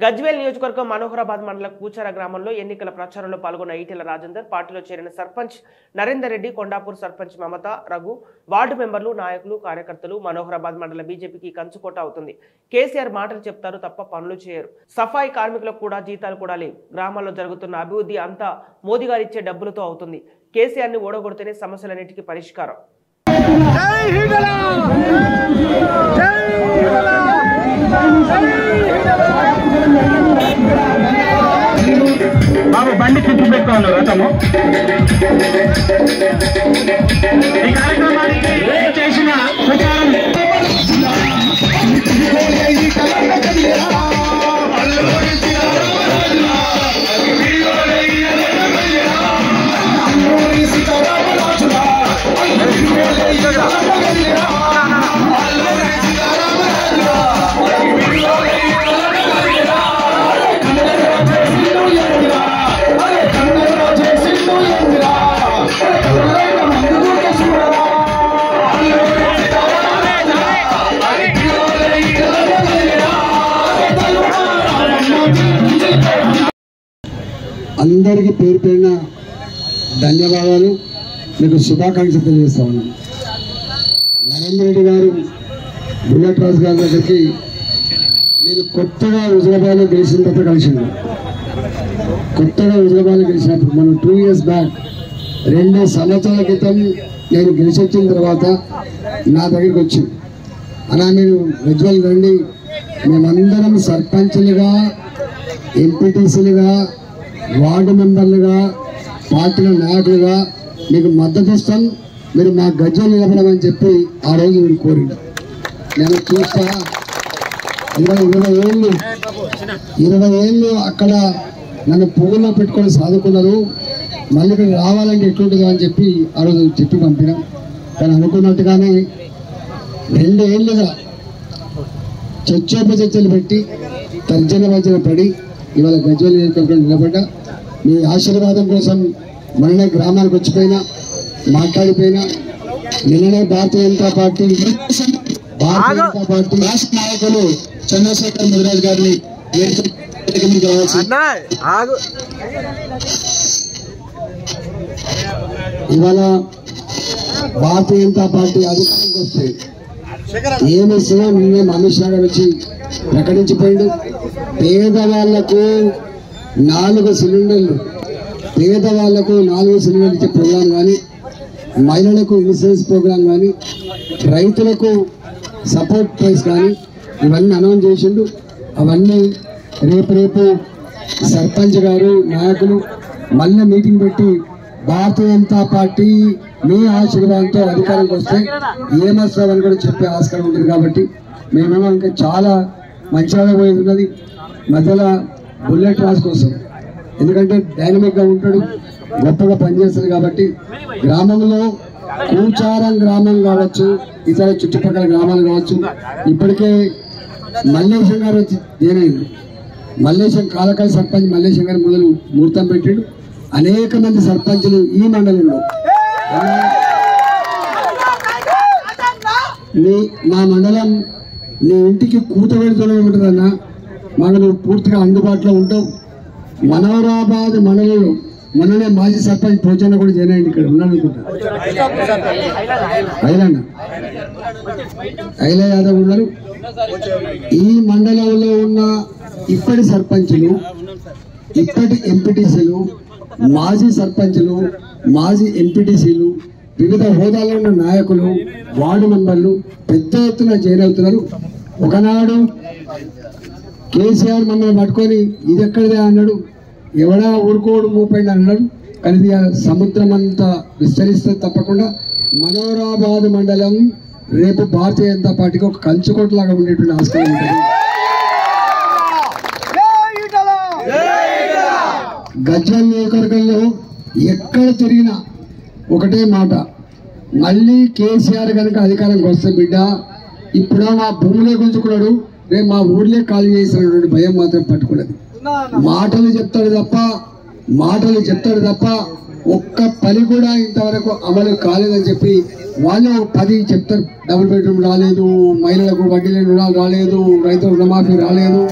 గజ్వేల్ నియోజకవర్గం మనోహరాబాద్ మండలం కూచార గ్రామంలో ఎన్నికల ప్రచారంలో పాల్గొన్న ఈటెల రాజేందర్ పార్టీలో చేరిన సర్పంచ్ నరేందర్ రెడ్డి కొండాపూర్ సర్పంచ్ మమత రఘు వార్డు మెంబర్లు నాయకులు కార్యకర్తలు మనోహరాబాద్ మండల బీజేపీకి కంచుకోట అవుతుంది కేసీఆర్ మాటలు చెప్తారు తప్ప పనులు చేయరు సఫాయి కార్మికులకు కూడా జీతాలు కూడా లేవు గ్రామాల్లో జరుగుతున్న అభివృద్ధి అంతా మోదీ గారు ఇచ్చే డబ్బులతో అవుతుంది కేసీఆర్ ని ఓడగొడితేనే సమస్యలన్నిటికీ పరిష్కారం జై హిందల జై హిందల బాబు బండి చుట్టూ పెట్టుకోవాలి రథము ఈ కార్యక్రమానికి ఏం చేసిన ప్రచారం అందరికీ పేరు పేరిన ధన్యవాదాలు మీకు శుభాకాంక్షలు తెలియజేస్తా ఉన్నాను నరేంద్ర రెడ్డి గారు బుల్లెట్ రాజు గారి దగ్గరికి నేను కొత్తగా హుజరాబాద్లో గెలిచిన తర్వాత కలిసింది కొత్తగా హుజరాబాద్లో గెలిచినప్పుడు మనం టూ ఇయర్స్ బ్యాక్ రెండు సంవత్సరాల క్రితం నేను గెలిచి వచ్చిన తర్వాత నా దగ్గరికి వచ్చింది అలా మీరు గజ్వల్ రండి మేమందరం సర్పంచులుగా ఎంపీటీసీలుగా వార్డు మెంబర్లుగా పార్టీల నాయకులుగా మీకు మద్దతు ఇస్తాం మీరు మా గజ్వల్ నిలబడమని చెప్పి ఆ రోజు మీరు కోరిండు నేను చూస్తా ఇరవై ఇరవై ఏళ్ళు ఇరవై ఏళ్ళు అక్కడ నన్ను పువ్వులో పెట్టుకొని సాదుకున్నారు మళ్ళీ ఇక్కడ రావాలంటే ఎట్లుంటుందో అని చెప్పి ఆ రోజు చెప్పి పంపినాం కానీ అనుకున్నట్టుగానే రెండు ఏళ్ళుగా చర్చోపచర్చలు పెట్టి తర్జన భర్జన పడి ఇవాళ గజ్వల్ నియోజకవర్గం నిలబడ్డా మీ ఆశీర్వాదం కోసం మొన్ననే గ్రామానికి వచ్చిపోయినా మాట్లాడిపోయినా నిన్ననే భారతీయ జనతా పార్టీ భారతీయ జనతా పార్టీ రాష్ట్ర నాయకులు చంద్రశేఖర్ ముదిరాజ్ గారిని వేదిక మీదకి రావాల్సి ఆగు ఇవాళ భారతీయ జనతా పార్టీ అధికారంకి వస్తే ఏమి ఇస్తుందో నిన్నే అమిత్ షా గారు వచ్చి ప్రకటించిపోయిండు పేదవాళ్లకు నాలుగు సిలిండర్లు పేదవాళ్లకు నాలుగు సిలిండర్లు ఇచ్చే ప్రోగ్రాం కానీ మహిళలకు ఇన్సూరెన్స్ ప్రోగ్రాం కానీ రైతులకు సపోర్ట్ ప్రైస్ కానీ ఇవన్నీ అనౌన్స్ చేసిండు అవన్నీ రేపు రేపు సర్పంచ్ గారు నాయకులు మళ్ళీ మీటింగ్ పెట్టి భారతీయ జనతా పార్టీ మీ ఆశీర్వాదంతో అధికారంకి వస్తే ఏమొస్తామని కూడా చెప్పే ఆస్కారం ఉంటుంది కాబట్టి మేమేమో ఇంకా చాలా మంచిగా పోయి ఉన్నది మధ్యలో బుల్లెట్ రాజ్ కోసం ఎందుకంటే డైనమిక్ గా ఉంటాడు గొప్పగా పనిచేస్తుంది కాబట్టి గ్రామంలో కూచారం గ్రామం కావచ్చు ఇతర చుట్టుపక్కల గ్రామాలు కావచ్చు ఇప్పటికే మల్లేశం గారు వచ్చి దేనైంది మల్లేశం కాలకాల సర్పంచ్ మల్లేశం గారు మొదలు ముహూర్తం పెట్టాడు అనేక మంది సర్పంచులు ఈ మండలంలో నీ మా మండలం నీ ఇంటికి కూత పెడుతూనే ఉంటుందన్న మాకు నువ్వు పూర్తిగా అందుబాటులో ఉంటావు మనోరాబాద్ మండలంలో మొన్ననే మాజీ సర్పంచ్ పోచన్న కూడా జాయిన్ అయ్యింది ఇక్కడ ఉన్నాడు అనుకుంటా ఐలన్న ఐల యాదవ్ ఉన్నారు ఈ మండలంలో ఉన్న ఇప్పటి సర్పంచులు ఇప్పటి ఎంపీటీసీలు మాజీ సర్పంచులు మాజీ ఎంపీటీసీలు వివిధ హోదాలో ఉన్న నాయకులు వార్డు మెంబర్లు పెద్ద ఎత్తున జాయిన్ అవుతున్నారు ఒకనాడు కేసీఆర్ మమ్మల్ని పట్టుకొని ఇది ఎక్కడిదే అన్నాడు ఎవడా ఊరుకోడు మూపైన అన్నాడు కానీ ఇది ఆ సముద్రం అంతా విస్తరిస్తే తప్పకుండా మనోరాబాద్ మండలం రేపు భారతీయ జనతా పార్టీకి ఒక కంచుకోటలాగా ఉండేటువంటి ఆస్కారం ఉంటుంది జై హిందల గజ్వల్ నియోజకవర్గంలో ఎక్కడ తిరిగినా ఒకటే మాట మళ్ళీ కేసీఆర్ కనుక అధికారంకి వస్తే బిడ్డ ఇప్పుడు మా భూమిలో గుంజుకున్నాడు రేపు మా ఊర్లే ఖాళీ చేసినటువంటి భయం మాత్రం పట్టుకున్నది మాటలు చెప్తాడు తప్ప మాటలు చెప్తాడు తప్ప ఒక్క పని కూడా ఇంతవరకు అమలు కాలేదని చెప్పి వాళ్ళు పది చెప్తారు డబుల్ బెడ్రూమ్ రాలేదు మహిళలకు వడ్డీ లేని రుణాలు రాలేదు రైతు రుణమాఫీ రాలేదు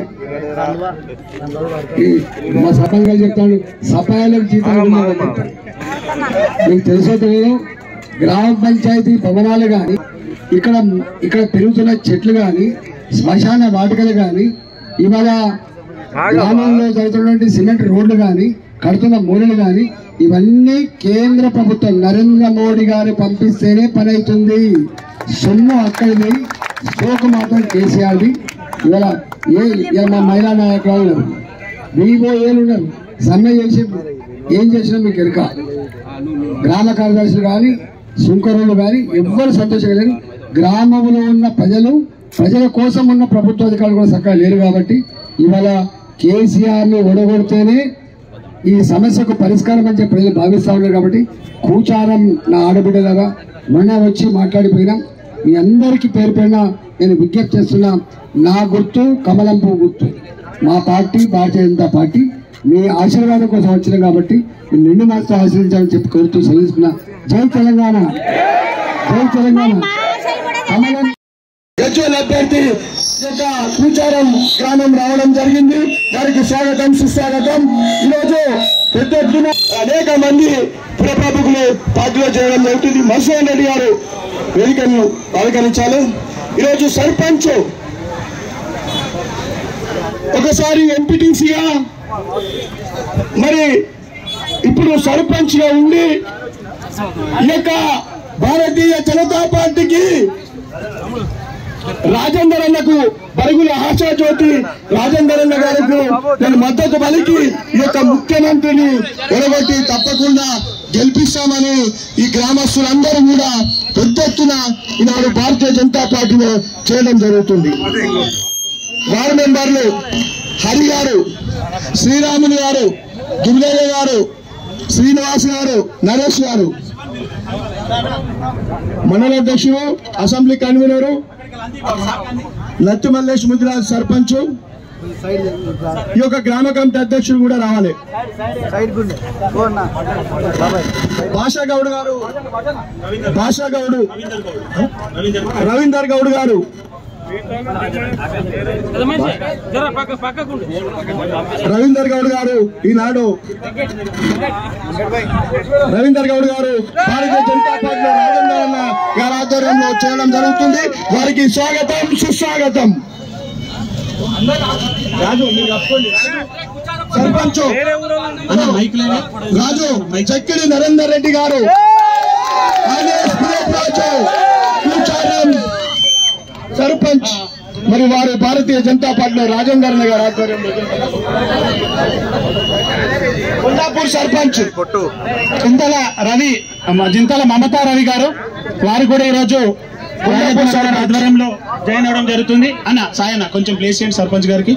ఈ మా సపంగా చెప్తాడు సపాయాలకు జీతాలు ఉన్నాయని చెప్తాడు. మీకు తెలుసో తెలియదు గ్రామ పంచాయతీ భవనాలు కానీ ఇక్కడ ఇక్కడ పెరుగుతున్న చెట్లు కానీ శ్మశాన వాటికలు కానీ ఇవాళ గ్రామంలో జరుగుతున్నటువంటి సిమెంట్ రోడ్లు కానీ కడుతున్న మూలలు కానీ ఇవన్నీ కేంద్ర ప్రభుత్వం నరేంద్ర మోడీ గారు పంపిస్తేనే పని అవుతుంది సొమ్ము అక్కడిది సోకు మాత్రం కేసీఆర్ది ఇవాళ ఏ ఇవాళ మా మహిళా నాయకులు ఉన్నారు వివోఏలు ఉన్నారు సమ్మె చేసి ఏం చేసినా మీకు ఎరక గ్రామ కార్యదర్శులు కానీ సుంకరులు కానీ ఎవ్వరు సంతోషకలేరు గ్రామంలో ఉన్న ప్రజలు ప్రజల కోసం ఉన్న ప్రభుత్వ అధికారులు కూడా చక్కగా లేరు కాబట్టి ఇవాళ కేసీఆర్ ని ఓడగొడితేనే ఈ సమస్యకు పరిష్కారం అని చెప్పి ప్రజలు భావిస్తా ఉన్నారు కాబట్టి కూచారం నా ఆడబిడ్డలాగా మొన్న వచ్చి మాట్లాడిపోయినాం మీ అందరికీ పేరు పైన నేను విజ్ఞప్తి చేస్తున్నా నా గుర్తు కమలం పువ్వు గుర్తు మా పార్టీ భారతీయ జనతా పార్టీ మీ ఆశీర్వాదం కోసం వచ్చినాం కాబట్టి మీరు నిండు మనసుతో ఆశీర్వించాలని చెప్పి కోరుతూ సెలవుకున్నా జై తెలంగాణ జై తెలంగాణ కమలం గజ్వేల్ అభ్యర్థి యొక్క కూచారం గ్రామం రావడం జరిగింది వారికి స్వాగతం సుస్వాగతం ఈరోజు పెద్ద ఎత్తున అనేక మంది పురప్రముఖులు పార్టీలో చేయడం జరుగుతుంది మధుసూదన్ రెడ్డి గారు వేదికను అలంకరించాలి ఈరోజు సర్పంచ్ ఒకసారి ఎంపీటీసీగా మరి ఇప్పుడు సర్పంచ్ గా ఉండి ఈ యొక్క భారతీయ జనతా పార్టీకి రాజేందర్ అన్నకు బరుగుల ఆశా జ్యోతి రాజేందర్ అన్న గారికి నేను మద్దతు పలికి ఈ యొక్క ముఖ్యమంత్రిని ఎడగొట్టి తప్పకుండా గెలిపిస్తామని ఈ గ్రామస్తులందరూ కూడా పెద్ద ఎత్తున ఈనాడు భారతీయ జనతా పార్టీలో చేయడం జరుగుతుంది వార్డు మెంబర్లు హరి గారు శ్రీరాములు గారు దుర్గయ్య గారు శ్రీనివాస్ గారు నరేష్ గారు మండల అధ్యక్షుడు అసెంబ్లీ కన్వీనరు లత్తి మల్లేష్ ముద్రాజ్ సర్పంచ్ ఈ యొక్క గ్రామ కమిటీ అధ్యక్షుడు కూడా రావాలి భాషా గౌడ్ గారు భాషా గౌడ్ రవీందర్ గౌడ్ గారు రవీందర్ గౌడ్ గారు ఈనాడు రవీందర్ గౌడ్ గారు భారతీయ జనతా పార్టీలో రాజేంద్ర అన్న గారి ఆధ్వర్యంలో చేయడం జరుగుతుంది వారికి స్వాగతం సుస్వాగతం రాజు మీరు తప్పుకోండి. సర్పంచ్ అన్న, మైక్ లేనా? రాజు చక్కిడి నరేందర్ రెడ్డి గారు ఆర్ఎస్ పిఎఫ్ రాజు కూచారం సర్పంచ్ మరి వారు భారతీయ జనతా పార్టీలో రాజేందర్ గారి ఆధ్వర్యంలో కొండాపూర్ సర్పంచ్ చింతల రవి మ- చింతల మమతా రవి గారు వారు కూడా ఈరోజు కొండాపూర్ సార్ ఆధ్వర్యంలో జాయిన్ అవడం జరుగుతుంది అన్న సాయన్న కొంచెం ప్లేస్ చేయండి సర్పంచ్ గారికి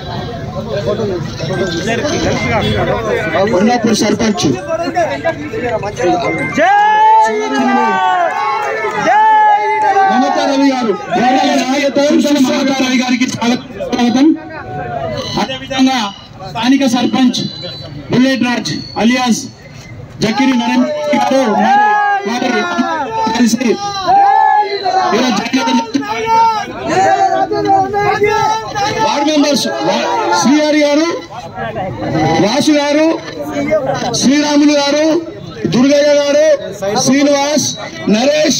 కొండాపూర్ సర్పంచ్ మమతా రవి గారు వారి నాయకత్వం మమతా రవి గారికి స్వాగతం అదేవిధంగా స్థానిక సర్పంచ్ బుల్లెట్ రాజ్ అలియాస్ జకిరి నరేంద్ర గారు మరి వారి కలిసి ఈరోజు జాయిన్ అవ్వడం వార్డు మెంబర్స్ వా- శ్రీహరి గారు వాసు గారు శ్రీరాములు గారు దుర్గయ్య గారు శ్రీనివాస్ నరేష్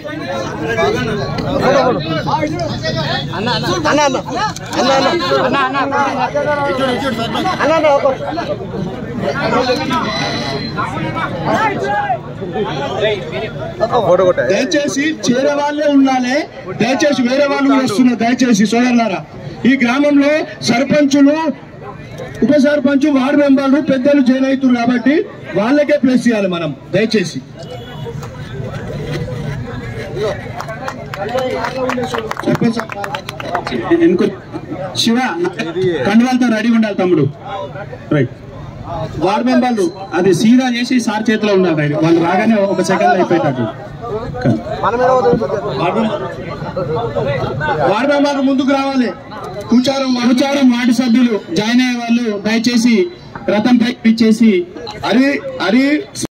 దయచేసి చేరే వాళ్ళే ఉండాలి దయచేసి వేరే వాళ్ళు కూడా వస్తున్నారు దయచేసి సోదరులారా ఈ గ్రామంలో సర్పంచులు ఉప సర్పంచ్ వార్డు మెంబర్లు పెద్దలు జాయిన్ అవుతున్నారు కాబట్టి వాళ్ళకే ప్లేస్ ఇవ్వాలి మనం దయచేసి సర్పంచ్ ఎన్నుకో శివ కండువాలతో రెడీ ఉండాలి తమ్ముడు రైట్ వార్డు మెంబర్లు అది సీదా చేసి సార్ చేతిలో ఉండాలి రైట్. వాళ్ళు రాగానే ఒక సెకండ్ అయిపోయేటట్టు వార్డు మెంబర్- వార్డు మెంబర్లు ముందుకు రావాలి కూచారం కూచారం వార్డు సభ్యులు జాయిన్ అయ్యే వాళ్ళు దయచేసి రథంపై ఇచ్చేసి హరి హరి